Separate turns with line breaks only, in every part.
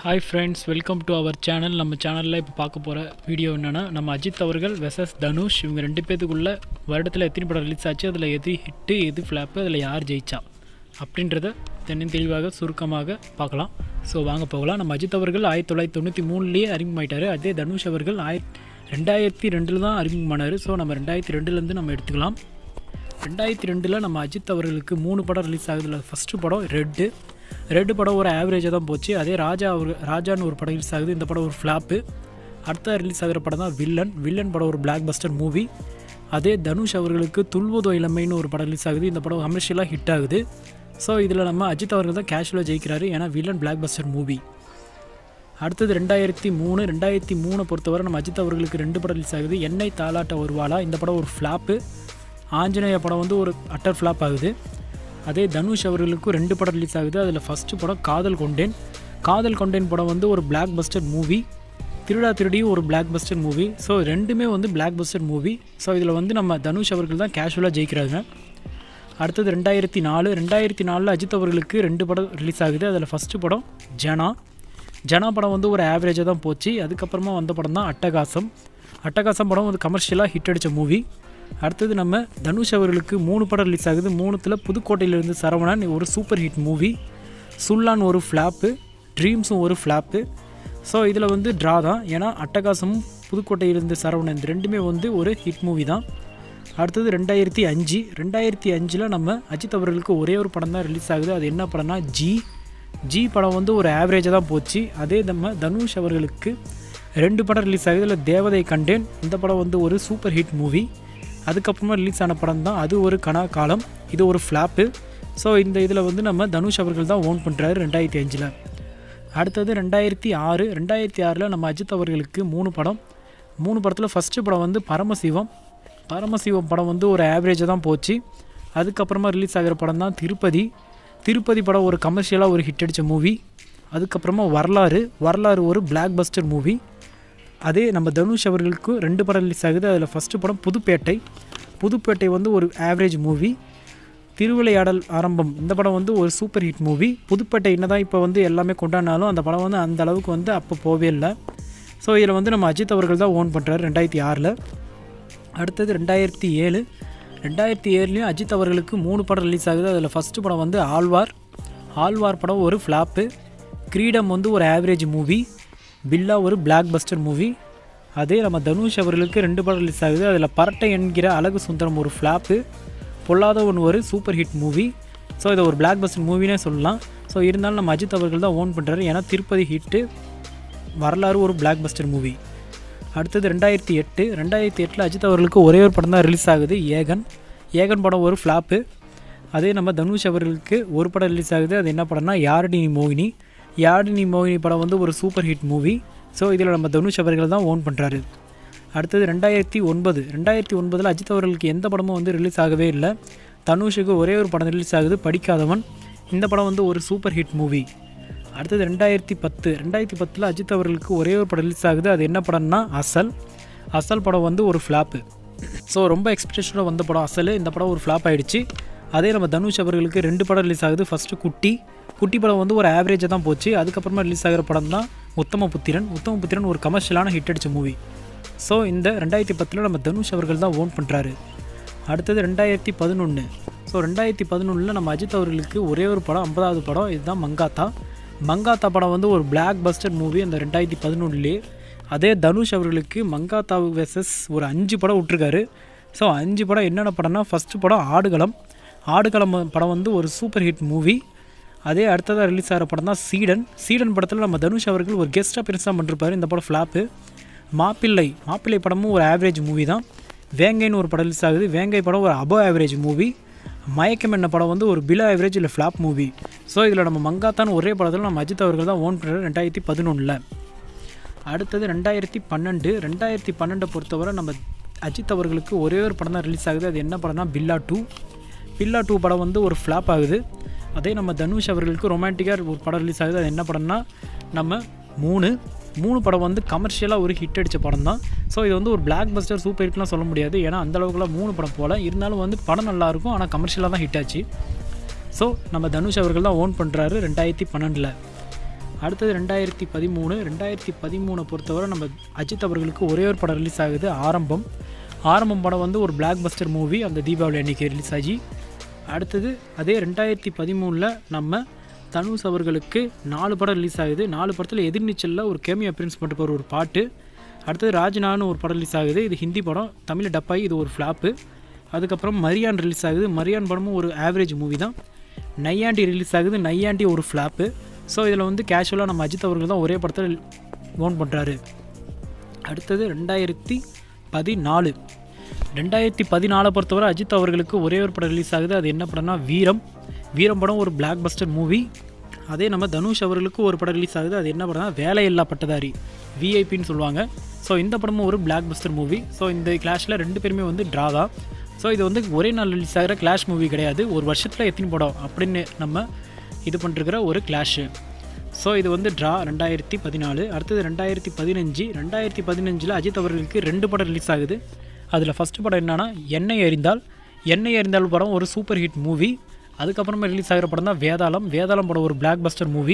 hi friends welcome to our channel நம்ம சேனலில் இப்போ பார்க்க போகிற வீடியோ என்னென்னா நம்ம அஜித் அவர்கள் வெசஸ் தனுஷ் இவங்க ரெண்டு பேத்துக்குள்ள வருடத்தில் எத்தனை படம் ரிலீஸ் ஆச்சு அதில் எது ஹிட்டு எது ஃப்ளாப்பு அதில் யார் ஜெயிச்சா அப்படின்றத தென்னின் தெளிவாக சுருக்கமாக பார்க்கலாம் ஸோ வாங்க போகலாம் நம்ம அஜித் அவர்கள் ஆயிரத்தி தொள்ளாயிரத்தி தொண்ணூற்றி மூணுலேயே அறிமுகமாயிட்டார் அதே தனுஷ் அவர்கள் ஆயிரத்தி ரெண்டாயிரத்தி ரெண்டில் தான் அறிமுகமானார் ஸோ நம்ம ரெண்டாயிரத்தி ரெண்டுலேருந்து நம்ம எடுத்துக்கலாம் ரெண்டாயிரத்தி ரெண்டில் நம்ம அஜித் அவர்களுக்கு மூணு படம் ரிலீஸ் ஆகுதுல ஃபஸ்ட்டு படம் ரெட்டு ரெட்டு படம் ஒரு ஆவரேஜாக தான் போச்சு அதே ராஜா அவர் ராஜான்னு ஒரு படம் ரிலீஸ் ஆகுது இந்த படம் ஒரு ஃப்ளாப்பு அடுத்த ரிலீஸ் ஆகிற படம் தான் வில்லன் வில்லன் படம் ஒரு பிளாக் பஸ்டர் மூவி அதே தனுஷ் அவர்களுக்கு துல்வதோ இளமைன்னு ஒரு படம் ரிலீஸ் ஆகுது இந்த படம் கமர்ஷியலாக ஹிட் ஆகுது ஸோ இதில் நம்ம அஜித் அவர்கள் தான் கேஷுவலாக ஜெயிக்கிறாரு ஏன்னா வில்லன் பிளாக் பஸ்டர் மூவி அடுத்தது ரெண்டாயிரத்தி மூணு ரெண்டாயிரத்தி மூணை பொறுத்தவரை நம்ம அஜித் அவர்களுக்கு ரெண்டு படம் ரிலீஸ் ஆகுது எண்ணெய் தாலாட்ட வருவாளா இந்த படம் ஒரு ஃப்ளாப்பு ஆஞ்சநேய படம் வந்து ஒரு அட்டர் ஃப்ளாப் ஆகுது அதே தனுஷ் அவர்களுக்கும் ரெண்டு படம் ரிலீஸ் ஆகுது அதில் ஃபஸ்ட்டு படம் காதல் கொண்டேன் காதல் கொண்டேன் படம் வந்து ஒரு பிளாக் பஸ்டர் மூவி திருடா திருடியும் ஒரு பிளாக் பஸ்டர் மூவி ஸோ ரெண்டுமே வந்து பிளாக் பஸ்டர் மூவி ஸோ இதில் வந்து நம்ம தனுஷ் அவர்கள் தான் கேஷுவலாக ஜெயிக்கிறாங்க அடுத்தது ரெண்டாயிரத்தி நாலு ரெண்டாயிரத்தி நாலில் அஜித் அவர்களுக்கு ரெண்டு படம் ரிலீஸ் ஆகுது அதில் ஃபஸ்ட்டு படம் ஜனா ஜனா படம் வந்து ஒரு ஆவரேஜாக தான் போச்சு அதுக்கப்புறமா வந்த படம் தான் அட்டகாசம் அட்டகாசம் படம் வந்து கமர்ஷியலாக ஹிட் அடித்த மூவி அடுத்தது நம்ம தனுஷ் அவர்களுக்கு மூணு படம் ரிலீஸ் ஆகுது மூணுத்தில் புதுக்கோட்டையிலிருந்து சரவணன் ஒரு சூப்பர் ஹிட் மூவி சுல்லான் ஒரு ஃப்ளாப்பு ட்ரீம்ஸும் ஒரு ஃப்ளாப்பு ஸோ இதில் வந்து ட்ரா தான் ஏன்னா அட்டகாசமும் புதுக்கோட்டையிலிருந்து சரவணன் இந்த ரெண்டுமே வந்து ஒரு ஹிட் மூவி தான் அடுத்தது ரெண்டாயிரத்தி அஞ்சு ரெண்டாயிரத்தி அஞ்சில் நம்ம அஜித் அவர்களுக்கு ஒரே ஒரு படம் தான் ரிலீஸ் ஆகுது அது என்ன படம்னா ஜி ஜி படம் வந்து ஒரு ஆவரேஜாக தான் போச்சு அதே நம்ம தனுஷ் அவர்களுக்கு ரெண்டு படம் ரிலீஸ் ஆகுது இதில் தேவதை கண்டேன் இந்த படம் வந்து ஒரு சூப்பர் ஹிட் மூவி அதுக்கப்புறமா ரிலீஸ் ஆன படம் தான் அது ஒரு கனா காலம் இது ஒரு ஃப்ளாப்பு ஸோ இந்த இதில் வந்து நம்ம தனுஷ் அவர்கள் தான் ஓன் பண்ணுறாரு ரெண்டாயிரத்தி அஞ்சில் அடுத்தது ரெண்டாயிரத்தி ஆறு ரெண்டாயிரத்தி ஆறில் நம்ம அஜித் அவர்களுக்கு மூணு படம் மூணு படத்தில் ஃபஸ்ட்டு படம் வந்து பரமசிவம் பரமசிவம் படம் வந்து ஒரு ஆவரேஜாக தான் போச்சு அதுக்கப்புறமா ரிலீஸ் ஆகிற படம் தான் திருப்பதி திருப்பதி படம் ஒரு கமர்ஷியலாக ஒரு ஹிட் அடித்த மூவி அதுக்கப்புறமா வரலாறு வரலாறு ஒரு பிளாக் பஸ்டர் மூவி அதே நம்ம தனுஷ் அவர்களுக்கு ரெண்டு படம் ரிலீஸ் ஆகுது அதில் ஃபஸ்ட்டு படம் புதுப்பேட்டை புதுப்பேட்டை வந்து ஒரு ஆவரேஜ் மூவி திருவிளையாடல் ஆரம்பம் இந்த படம் வந்து ஒரு சூப்பர் ஹிட் மூவி புதுப்பேட்டை என்ன தான் இப்போ வந்து எல்லாமே கொண்டாடினாலும் அந்த படம் வந்து அந்த அளவுக்கு வந்து அப்போ போவே இல்லை ஸோ இதில் வந்து நம்ம அஜித் அவர்கள் தான் ஓன் பண்ணுறாரு ரெண்டாயிரத்தி ஆறில் அடுத்தது ரெண்டாயிரத்தி ஏழு ரெண்டாயிரத்தி ஏழுலேயும் அஜித் அவர்களுக்கு மூணு படம் ரிலீஸ் ஆகுது அதில் ஃபஸ்ட்டு படம் வந்து ஆழ்வார் ஆழ்வார் படம் ஒரு ஃப்ளாப்பு கிரீடம் வந்து ஒரு ஆவரேஜ் மூவி பில்லா ஒரு பிளாக் பஸ்டர் மூவி அதே நம்ம தனுஷ் அவர்களுக்கு ரெண்டு படம் ரிலீஸ் ஆகுது அதில் பரட்டை என்கிற அழகு சுந்தரம் ஒரு ஃப்ளாப்பு பொல்லாதவன் ஒரு சூப்பர் ஹிட் மூவி ஸோ இதை ஒரு பிளாக் பஸ்டர் மூவினே சொல்லலாம் ஸோ இருந்தாலும் நம்ம அஜித் அவர்கள் தான் ஓன் பண்ணுறாரு ஏன்னா திருப்பதி ஹிட்டு வரலாறு ஒரு பிளாக் பஸ்டர் மூவி அடுத்தது ரெண்டாயிரத்தி எட்டு ரெண்டாயிரத்தி எட்டில் அஜித் அவர்களுக்கு ஒரே ஒரு படம் தான் ரிலீஸ் ஆகுது ஏகன் ஏகன் படம் ஒரு ஃப்ளாப்பு அதே நம்ம தனுஷ் அவர்களுக்கு ஒரு படம் ரிலீஸ் ஆகுது அது என்ன படம்னா யாரடினி மோகினி யாரடினி மோகினி படம் வந்து ஒரு சூப்பர் ஹிட் மூவி ஸோ இதில் நம்ம தனுஷ் அவர்கள் தான் ஓன் பண்ணுறாரு அடுத்தது ரெண்டாயிரத்தி ஒன்பது ரெண்டாயிரத்தி ஒன்பதில் அஜித் அவர்களுக்கு எந்த படமும் வந்து ரிலீஸ் ஆகவே இல்லை தனுஷுக்கு ஒரே ஒரு படம் ரிலீஸ் ஆகுது படிக்காதவன் இந்த படம் வந்து ஒரு சூப்பர் ஹிட் மூவி அடுத்தது ரெண்டாயிரத்தி பத்து ரெண்டாயிரத்தி பத்தில் அஜித் அவர்களுக்கு ஒரே ஒரு படம் ரிலீஸ் ஆகுது அது என்ன படம்னா அசல் அசல் படம் வந்து ஒரு ஃப்ளாப்பு ஸோ ரொம்ப எக்ஸ்பெக்டேஷனோட வந்த படம் அசல் இந்த படம் ஒரு ஃப்ளாப் ஆகிடுச்சு அதே நம்ம தனுஷ் அவர்களுக்கு ரெண்டு படம் ரிலீஸ் ஆகுது ஃபஸ்ட்டு குட்டி குட்டி படம் வந்து ஒரு ஆவரேஜாக தான் போச்சு அதுக்கப்புறமா ரிலீஸ் ஆகிற படம் தான் உத்தம புத்திரன் உத்தம புத்திரன் ஒரு கமர்ஷியலான ஹிட் அடித்த மூவி ஸோ இந்த ரெண்டாயிரத்தி பத்தில் நம்ம தனுஷ் அவர்கள் தான் ஓன் பண்ணுறாரு அடுத்தது ரெண்டாயிரத்தி பதினொன்று ஸோ ரெண்டாயிரத்தி பதினொன்றில் நம்ம அஜித் அவர்களுக்கு ஒரே ஒரு படம் ஐம்பதாவது படம் இதுதான் மங்காத்தா மங்காத்தா படம் வந்து ஒரு பிளாக் பஸ்டர் மூவி அந்த ரெண்டாயிரத்தி பதினொன்றுலேயே அதே தனுஷ் அவர்களுக்கு மங்காத்தா வெர்சஸ் ஒரு அஞ்சு படம் விட்ருக்காரு ஸோ அஞ்சு படம் என்னென்ன படம்னா ஃபஸ்ட்டு படம் ஆடுகளம் ஆடுகளம் படம் வந்து ஒரு சூப்பர் ஹிட் மூவி அதே அடுத்ததாக ரிலீஸ் ஆகிற படம் தான் சீடன் சீடன் படத்தில் நம்ம தனுஷ் அவர்கள் ஒரு கெஸ்ட்டாக பெருசாக பண்ணிருப்பார் இந்த படம் ஃப்ளாப்பு மாப்பிள்ளை மாப்பிள்ளை படமும் ஒரு ஆவரேஜ் மூவி தான் வேங்கைன்னு ஒரு படம் ரிலீஸ் ஆகுது வேங்கை படம் ஒரு அபோ ஆவரேஜ் மூவி மயக்கம் என்ன படம் வந்து ஒரு பிலோ ஆவரேஜ் இல்லை ஃப்ளாப் மூவி ஸோ இதில் நம்ம மங்காத்தான் ஒரே படத்தில் நம்ம அஜித் அவர்கள் தான் ஓன் பண்ணுறாரு ரெண்டாயிரத்தி பதினொன்றில் அடுத்தது ரெண்டாயிரத்தி பன்னெண்டு ரெண்டாயிரத்தி பன்னெண்டை பொறுத்தவரை நம்ம அஜித் அவர்களுக்கு ஒரே ஒரு படம் தான் ரிலீஸ் ஆகுது அது என்ன படம்னா பில்லா டூ பில்லா டூ படம் வந்து ஒரு ஃப்ளாப் ஆகுது அதே நம்ம தனுஷ் அவர்களுக்கு ரொமான்டிக்காக ஒரு படம் ரிலீஸ் ஆகுது அது என்ன படம்னா நம்ம மூணு மூணு படம் வந்து கமர்ஷியலாக ஒரு ஹிட் அடித்த படம் தான் ஸோ இது வந்து ஒரு பிளாக் பஸ்டர் சூப்பர் ஹிட்லாம் சொல்ல முடியாது ஏன்னா அந்த அளவுக்குலாம் மூணு படம் போல் இருந்தாலும் வந்து படம் நல்லாயிருக்கும் ஆனால் கமர்ஷியலாக தான் ஹிட் ஆச்சு ஸோ நம்ம தனுஷ் அவர்கள் தான் ஓன் பண்ணுறாரு ரெண்டாயிரத்தி பன்னெண்டில் அடுத்தது ரெண்டாயிரத்தி பதிமூணு ரெண்டாயிரத்தி பதிமூணை பொறுத்தவரை நம்ம அஜித் அவர்களுக்கு ஒரே ஒரு படம் ரிலீஸ் ஆகுது ஆரம்பம் ஆரம்பம் படம் வந்து ஒரு பிளாக் பஸ்டர் மூவி அந்த தீபாவளி அன்னைக்கு ரிலீஸ் ஆகி அடுத்தது அதே ரெண்டாயிரத்தி பதிமூணில் நம்ம தனுஷ் அவர்களுக்கு நாலு படம் ரிலீஸ் ஆகுது நாலு படத்தில் எதிர்நீச்சலில் ஒரு கேமி அப்பியரன்ஸ் பண்ணிட்டு போகிற ஒரு பாட்டு அடுத்தது ராஜ்னான்னு ஒரு படம் ரிலீஸ் ஆகுது இது ஹிந்தி படம் தமிழ் டப்பாய் இது ஒரு ஃப்ளாப்பு அதுக்கப்புறம் மரியான் ரிலீஸ் ஆகுது மரியான் படமும் ஒரு ஆவரேஜ் மூவி தான் நையாண்டி ரிலீஸ் ஆகுது நையாண்டி ஒரு ஃப்ளாப்பு ஸோ இதில் வந்து கேஷுவலாக நம்ம அஜித் அவர்கள் தான் ஒரே படத்தில் ஓன் பண்ணுறாரு அடுத்தது ரெண்டாயிரத்தி பதினாலு ரெண்டாயிரத்தி பதினாலை பொறுத்தவரை அஜித் அவர்களுக்கு ஒரே ஒரு படம் ரிலீஸ் ஆகுது அது என்ன படம்னா வீரம் வீரம் படம் ஒரு பிளாக் பஸ்டர் மூவி அதே நம்ம தனுஷ் அவர்களுக்கு ஒரு படம் ரிலீஸ் ஆகுது அது என்ன படம்னா வேலையில்லா பட்டதாரி விஐபின்னு சொல்லுவாங்க ஸோ இந்த படமும் ஒரு பிளாக் பஸ்டர் மூவி ஸோ இந்த கிளாஷில் ரெண்டு பேருமே வந்து ட்ரா தான் ஸோ இது வந்து ஒரே நாள் ரிலீஸ் ஆகிற கிளாஷ் மூவி கிடையாது ஒரு வருஷத்தில் எத்தனை படம் அப்படின்னு நம்ம இது பண்ணிருக்கிற ஒரு கிளாஷு ஸோ இது வந்து ட்ரா ரெண்டாயிரத்தி பதினாலு அடுத்தது ரெண்டாயிரத்தி பதினஞ்சு ரெண்டாயிரத்தி பதினஞ்சில் அஜித் அவர்களுக்கு ரெண்டு படம் ரிலீஸ் ஆகுது அதில் ஃபஸ்ட்டு படம் என்னன்னா எண்ணெய் எறிந்தால் எண்ணெய் எறிந்தால் படம் ஒரு சூப்பர் ஹிட் மூவி அதுக்கப்புறமா ரிலீஸ் ஆகிற படம் தான் வேதாளம் வேதாளம் படம் ஒரு பிளாக் பஸ்டர் மூவி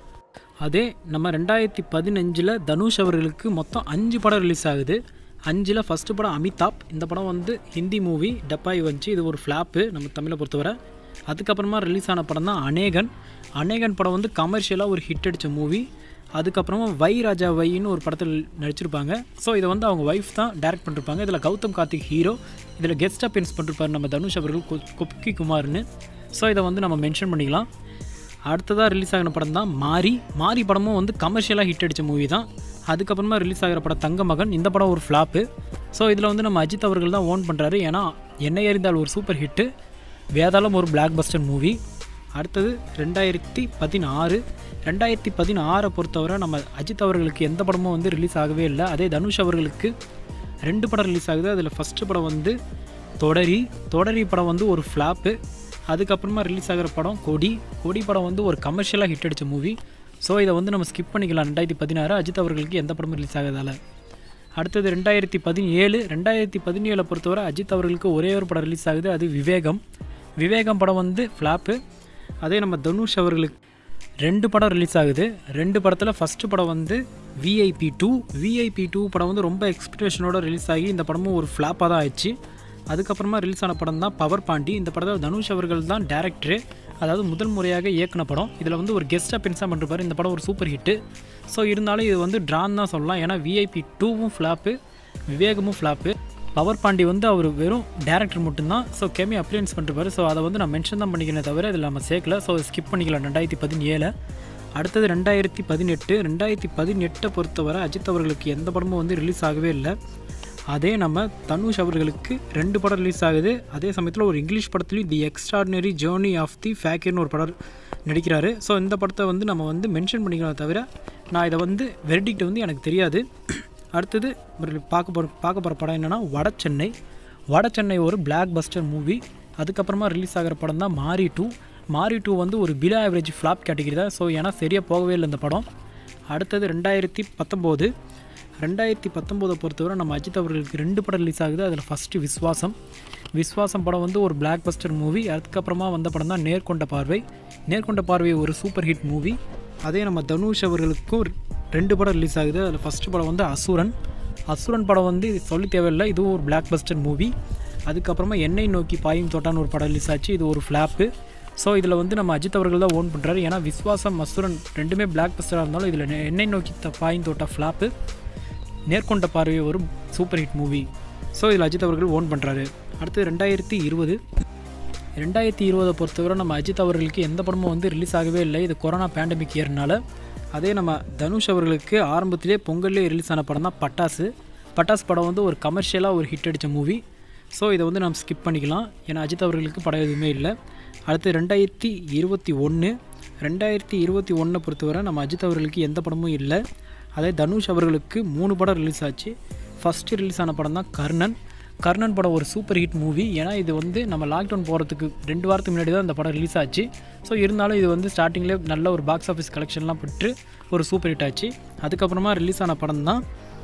அதே நம்ம ரெண்டாயிரத்தி பதினஞ்சில் தனுஷ் அவர்களுக்கு மொத்தம் அஞ்சு படம் ரிலீஸ் ஆகுது அஞ்சில் ஃபஸ்ட்டு படம் அமிதாப் இந்த படம் வந்து ஹிந்தி மூவி டப்பாய் வந்துச்சு இது ஒரு ஃப்ளாப்பு நம்ம தமிழை பொறுத்தவரை அதுக்கப்புறமா ரிலீஸ் ஆன படம் தான் அநேகன் அநேகன் படம் வந்து கமர்ஷியலாக ஒரு ஹிட் அடித்த மூவி அதுக்கப்புறமா வை ராஜா வைன்னு ஒரு படத்தில் நடிச்சிருப்பாங்க ஸோ இதை வந்து அவங்க ஒய்ஃப் தான் டைரக்ட் பண்ணிருப்பாங்க இதில் கௌதம் கார்த்திக் ஹீரோ இதில் கெஸ்ட் அப்பியன்ஸ் பண்ணிருப்பார் நம்ம தனுஷ் அவர்கள் கு- குப்கி குமார்னு ஸோ இதை வந்து நம்ம மென்ஷன் பண்ணிக்கலாம் அடுத்ததாக ரிலீஸ் ஆகின படம் தான் மாரி மாரி படமும் வந்து கமர்ஷியலாக ஹிட் அடித்த மூவி தான் அதுக்கப்புறமா ரிலீஸ் ஆகிற படம் தங்க மகன் இந்த படம் ஒரு ஃப்ளாப்பு ஸோ இதில் வந்து நம்ம அஜித் அவர்கள் தான் ஓன் பண்ணுறாரு ஏன்னா என்னை எறிந்தால் ஒரு சூப்பர் ஹிட்டு வேதாளம் ஒரு பிளாக் பஸ்டர் மூவி அடுத்தது ரெண்டாயிரத்தி பதினாறு ரெண்டாயிரத்தி பதினாறை பொறுத்தவரை நம்ம அஜித் அவர்களுக்கு எந்த படமும் வந்து ரிலீஸ் ஆகவே இல்லை அதே தனுஷ் அவர்களுக்கு ரெண்டு படம் ரிலீஸ் ஆகுது அதில் ஃபஸ்ட்டு படம் வந்து தொடரி தொடரி படம் வந்து ஒரு ஃப்ளாப்பு அதுக்கப்புறமா ரிலீஸ் ஆகிற படம் கொடி கொடி படம் வந்து ஒரு கமர்ஷியலாக ஹிட் அடித்த மூவி ஸோ இதை வந்து நம்ம ஸ்கிப் பண்ணிக்கலாம் ரெண்டாயிரத்தி பதினாறு அஜித் அவர்களுக்கு எந்த படமும் ரிலீஸ் ஆகாதால அடுத்தது ரெண்டாயிரத்தி பதினேழு ரெண்டாயிரத்தி பதினேழை பொறுத்தவரை அஜித் அவர்களுக்கு ஒரே ஒரு படம் ரிலீஸ் ஆகுது அது விவேகம் விவேகம் படம் வந்து ஃப்ளாப்பு அதே நம்ம தனுஷ் அவர்களுக்கு ரெண்டு படம் ரிலீஸ் ஆகுது ரெண்டு படத்தில் ஃபஸ்ட்டு படம் வந்து விஐபி டூ விஐபி டூ படம் வந்து ரொம்ப எக்ஸ்பெக்டேஷனோட ரிலீஸ் ஆகி இந்த படமும் ஒரு ஃப்ளாப்பாக தான் ஆயிடுச்சு அதுக்கப்புறமா ரிலீஸ் ஆன படம் தான் பவர் பாண்டி இந்த படத்தில் தனுஷ் அவர்கள் தான் டேரக்டரு அதாவது முதல் முறையாக இயக்குன படம் இதில் வந்து ஒரு கெஸ்ட் அப்பியன்ஸாக பண்ணிருப்பாரு இந்த படம் ஒரு சூப்பர் ஹிட்டு ஸோ இருந்தாலும் இது வந்து ட்ரான் தான் சொல்லலாம் ஏன்னா விஐபி டூவும் ஃப்ளாப்பு விவேகமும் ஃப்ளாப்பு பவர் பாண்டி வந்து அவர் வெறும் டேரக்டர் மட்டும்தான் ஸோ கேமி அப்ளியன்ஸ் பண்ணிருப்பாரு ஸோ அதை வந்து நான் மென்ஷன் தான் பண்ணிக்கிறேன் தவிர இதில் நம்ம சேர்க்கல ஸோ ஸ்கிப் பண்ணிக்கலாம் ரெண்டாயிரத்தி பதினேழு அடுத்தது ரெண்டாயிரத்தி பதினெட்டு ரெண்டாயிரத்தி பதினெட்டை பொறுத்தவரை அஜித் அவர்களுக்கு எந்த படமும் வந்து ரிலீஸ் ஆகவே இல்லை அதே நம்ம தனுஷ் அவர்களுக்கு ரெண்டு படம் ரிலீஸ் ஆகுது அதே சமயத்தில் ஒரு இங்கிலீஷ் படத்துலையும் the extraordinary journey of the ஃபேக்கிர்னு ஒரு படம் நடிக்கிறாரு ஸோ இந்த படத்தை வந்து நம்ம வந்து மென்ஷன் பண்ணிக்கலாம் தவிர நான் இதை வந்து வெர்டிக்ட் வந்து எனக்கு தெரியாது அடுத்தது ஒரு பார்க்க போகிற பார்க்க போகிற படம் என்னென்னா வட சென்னை வட சென்னை ஒரு பிளாக் பஸ்டர் மூவி அதுக்கப்புறமா ரிலீஸ் ஆகிற படம் தான் மாரி டூ மாரி டூ வந்து ஒரு பிலோ ஆவரேஜ் ஃப்ளாப் கேட்டகரி தான் ஸோ ஏன்னா சரியாக போகவே இல்லை இந்த படம் அடுத்தது ரெண்டாயிரத்தி பத்தொம்போது ரெண்டாயிரத்தி பத்தொம்போதை பொறுத்தவரை நம்ம அஜித் அவர்களுக்கு ரெண்டு படம் ரிலீஸ் ஆகுது அதில் ஃபஸ்ட்டு விஸ்வாசம் விஸ்வாசம் படம் வந்து ஒரு பிளாக் பஸ்டர் மூவி அதுக்கப்புறமா வந்த படம் தான் நேர்கொண்ட பார்வை நேர்கொண்ட பார்வை ஒரு சூப்பர் ஹிட் மூவி அதே நம்ம தனுஷ் அவர்களுக்கும் ரெண்டு படம் ரிலீஸ் ஆகுது அதில் ஃபஸ்ட்டு படம் வந்து அசுரன் அசுரன் படம் வந்து இது சொல்லி தேவையில்லை இதுவும் ஒரு பிளாக் பஸ்டர் மூவி அதுக்கப்புறமா எண்ணெய் நோக்கி பாயும் தோட்டான்னு ஒரு படம் ரிலீஸ் ஆச்சு இது ஒரு ஃப்ளாப்பு ஸோ இதில் வந்து நம்ம அஜித் அவர்கள் தான் ஓன் பண்ணுறாரு ஏன்னா விஸ்வாசம் அசுரன் ரெண்டுமே பிளாக் பஸ்டராக இருந்தாலும் இதில் எண்ணெய் நோக்கி த பாயும் தோட்டா ஃப்ளாப்பு நேர்கொண்ட பார்வை ஒரு சூப்பர் ஹிட் மூவி ஸோ இதில் அஜித் அவர்கள் ஓன் பண்ணுறாரு அடுத்து ரெண்டாயிரத்தி இருபது ரெண்டாயிரத்தி இருபதை பொறுத்தவரை நம்ம அஜித் அவர்களுக்கு எந்த படமும் வந்து ரிலீஸ் ஆகவே இல்லை இது கொரோனா பேண்டமிக் இயர்னால அதே நம்ம தனுஷ் அவர்களுக்கு ஆரம்பத்திலே பொங்கல்லே ரிலீஸ் ஆன படம் தான் பட்டாசு பட்டாசு படம் வந்து ஒரு கமர்ஷியலாக ஒரு ஹிட் அடித்த மூவி ஸோ இதை வந்து நம்ம ஸ்கிப் பண்ணிக்கலாம் ஏன்னா அஜித் அவர்களுக்கு படம் எதுவுமே இல்லை அடுத்து ரெண்டாயிரத்தி இருபத்தி ஒன்று ரெண்டாயிரத்தி இருபத்தி ஒன்றை பொறுத்தவரை நம்ம அஜித் அவர்களுக்கு எந்த படமும் இல்லை அதே தனுஷ் அவர்களுக்கு மூணு படம் ரிலீஸ் ஆச்சு ஃபஸ்ட்டு ரிலீஸ் ஆன படம் தான் கர்ணன் கர்ணன் படம் ஒரு சூப்பர் ஹிட் மூவி ஏன்னா இது வந்து நம்ம லாக்டவுன் போகிறதுக்கு ரெண்டு வாரத்துக்கு முன்னாடி தான் இந்த படம் ரிலீஸ் ஆச்சு ஸோ இருந்தாலும் இது வந்து ஸ்டார்டிங்லேயே நல்ல ஒரு பாக்ஸ் ஆஃபீஸ் கலெக்ஷன்லாம் பெற்று ஒரு சூப்பர் ஹிட் ஆச்சு அதுக்கப்புறமா ரிலீஸ் ஆன படம் தான்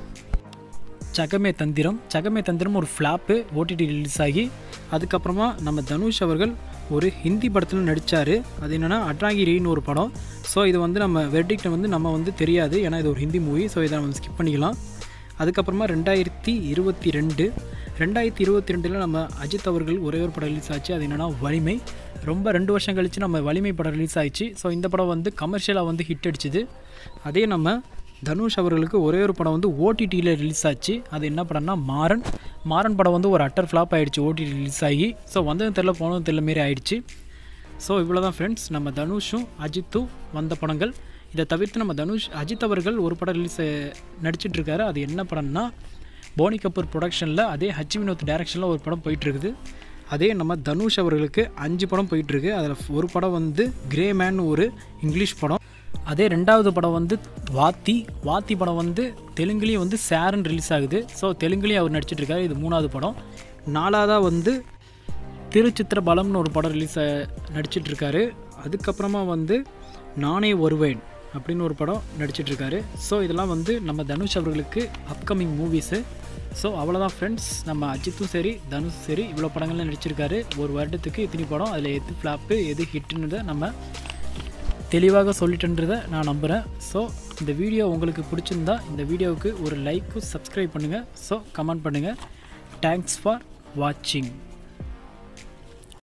சகமே தந்திரம் சகமே தந்திரம் ஒரு ஃப்ளாப்பு ஓடிடி ரிலீஸ் ஆகி அதுக்கப்புறமா நம்ம தனுஷ் அவர்கள் ஒரு ஹிந்தி படத்தில் நடித்தார் அது என்னென்னா அட்ராங்கிரின்னு ஒரு படம் ஸோ இது வந்து நம்ம வெர்டிக்டை வந்து நம்ம வந்து தெரியாது ஏன்னா இது ஒரு ஹிந்தி மூவி ஸோ இதை நம்ம ஸ்கிப் பண்ணிக்கலாம் அதுக்கப்புறமா ரெண்டாயிரத்தி இருபத்தி ரெண்டு ரெண்டாயிரத்தி இருபத்தி ரெண்டில் நம்ம அஜித் அவர்கள் ஒரே ஒரு படம் ரிலீஸ் ஆச்சு அது என்னென்னா வலிமை ரொம்ப ரெண்டு வருஷம் கழித்து நம்ம வலிமை படம் ரிலீஸ் ஆயிடுச்சு ஸோ இந்த படம் வந்து கமர்ஷியலாக வந்து ஹிட் அடிச்சுது அதே நம்ம தனுஷ் அவர்களுக்கு ஒரே ஒரு படம் வந்து ஓடிடியில் ரிலீஸ் ஆச்சு அது என்ன படம்னா மாறன் மாறன் படம் வந்து ஒரு அட்டர் ஃப்ளாப் ஆகிடுச்சு ஓடிடி ரிலீஸ் ஆகி ஸோ வந்ததும் தெரில போனதும் தெரில மாரி ஆயிடுச்சு ஸோ இவ்வளோ தான் ஃப்ரெண்ட்ஸ் நம்ம தனுஷும் அஜித்தும் வந்த படங்கள் இதை தவிர்த்து நம்ம தனுஷ் அஜித் அவர்கள் ஒரு படம் ரிலீஸ் நடிச்சிட்ருக்காரு அது என்ன படம்னா போனி கபூர் ப்ரொடக்ஷனில் அதே ஹச் வினோத் டைரக்ஷனில் ஒரு படம் போயிட்டுருக்குது அதே நம்ம தனுஷ் அவர்களுக்கு அஞ்சு படம் போயிட்டுருக்கு அதில் ஒரு படம் வந்து கிரே மேன் ஒரு இங்கிலீஷ் படம் அதே ரெண்டாவது படம் வந்து வாத்தி வாத்தி படம் வந்து தெலுங்குலேயும் வந்து சேரன் ரிலீஸ் ஆகுது ஸோ தெலுங்குலேயும் அவர் நடிச்சிட்ருக்காரு இது மூணாவது படம் நாலாவதாக வந்து திருச்சித்திர பலம்னு ஒரு படம் ரிலீஸ் நடிச்சிட்ருக்காரு அதுக்கப்புறமா வந்து நானே வருவேன் அப்படின்னு ஒரு படம் நடிச்சிட்ருக்காரு ஸோ இதெல்லாம் வந்து நம்ம தனுஷ் அவர்களுக்கு அப்கமிங் மூவிஸு ஸோ அவ்வளோதான் ஃப்ரெண்ட்ஸ் நம்ம அஜித்தும் சரி தனுஷும் சரி இவ்வளோ படங்கள்லாம் நடிச்சிருக்காரு ஒரு வருடத்துக்கு இத்தனி படம் அதில் எது ஃப்ளாப்பு எது ஹிட்டுன்றதை நம்ம தெளிவாக சொல்லிட்டுன்றதை நான் நம்புகிறேன் ஸோ இந்த வீடியோ உங்களுக்கு பிடிச்சிருந்தா இந்த வீடியோவுக்கு ஒரு லைக்கும் சப்ஸ்கிரைப் பண்ணுங்கள் ஸோ கமெண்ட் பண்ணுங்கள் தேங்க்ஸ் ஃபார் வாட்சிங்